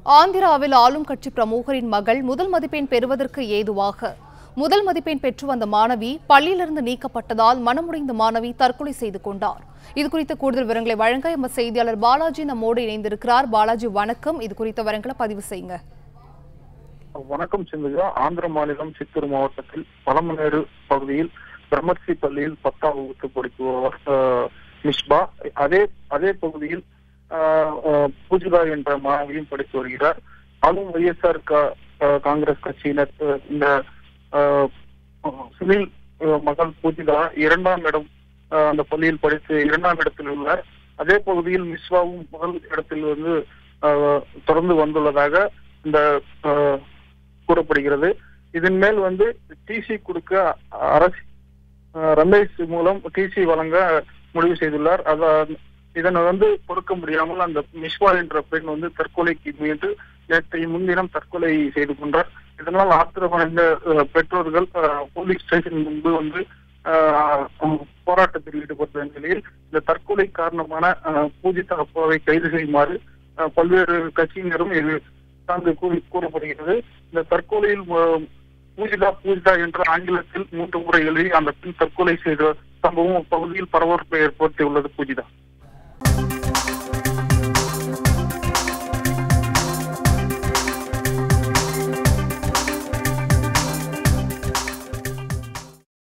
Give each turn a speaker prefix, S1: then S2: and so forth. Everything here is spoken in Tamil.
S1: ஆந்திராவில் ஆளும் கட்சி பிரமுகரின் மகள் முதல் மதிப்பெண் பெறுவதற்கு ஏதுவாக முதல் மதிப்பெண் பெற்று வந்த மாணவி பள்ளியிலிருந்து நீக்கப்பட்டதால் மனமுடைந்த மாணவி தற்கொலை செய்து கொண்டார் இது குறித்த கூடுதல் விவரங்களை வழங்க எமது செய்தியாளர் பாலாஜி நம்மோடு இணைந்திருக்கிறார் பாலாஜி வணக்கம் இது குறித்த விவரங்களை பதிவு செய்யுங்க
S2: வணக்கம் சிந்துஜா ஆந்திர மாநிலம் சித்தூர் மாவட்டத்தில் பழமநேரு பகுதியில் பிரம்மர்சி பள்ளியில் பத்தாம் வகுப்பு படிக்குபவர் ஆஹ், மிஸ்பா அதே அதே பகுதியில் ஆஹ், ஆஹ், பூஜிதா என்ற மாணவியும் படித்து வருகிறார் அதுவும் ஒய்எஸ்ஆர் காங்கிரஸ் கட்சியினர் ஆஹ், இந்த ஆஹ், சுனில் ஆஹ், மகள் பூஜிதா இரண்டாம் இடம் ஆஹ், அந்த பள்ளியில் படித்து இரண்டாம் இடத்தில் உள்ளார் அதே பகுதியில் மிஸ்வாவும் முதல் இடத்தில் வந்து ஆஹ், தொடர்ந்து வந்துள்ளதாக இந்த ஆஹ், கூறப்படுகிறது இதன் மேல் வந்து டிசி கொடுக்க அரசு ஆஹ், ரமேஷ் மூலம் டிசி வழங்க முடிவு செய்துள்ளார் அத இதனை வந்து கொடுக்க முடியாமல் அந்த மிஸ்வா என்ற பெண் வந்து தற்கொலைக்கு முயன்று நேற்றைய முன்தினம் தற்கொலை செய்து கொண்டார் இதனால் ஆத்திரமடைந்த ஆஹ், பெற்றோர்கள் ஆஹ், போலீஸ் ஸ்டேஷன் முன்பு வந்து ஆஹ், போராட்டத்தில் ஈடுபட்ட நிலையில் இந்த தற்கொலை காரணமான ஆஹ், பூஜிதா அப்பாவை கைது செய்யுமாறு ஆஹ், பல்வேறு கட்சியினரும் இது சார்ந்து கூறி கூறப்படுகிறது இந்த தற்கொலையில் ஆஹ், பூஜிதா பூஜிதா என்ற ஆங்கிலத்தில் மூன்று முறை எழுதி அந்த பெண் தற்கொலை செய்த சம்பவம் அப்பகுதியில் பரபரப்பை ஏற்படுத்தியுள்ளது பூஜிதா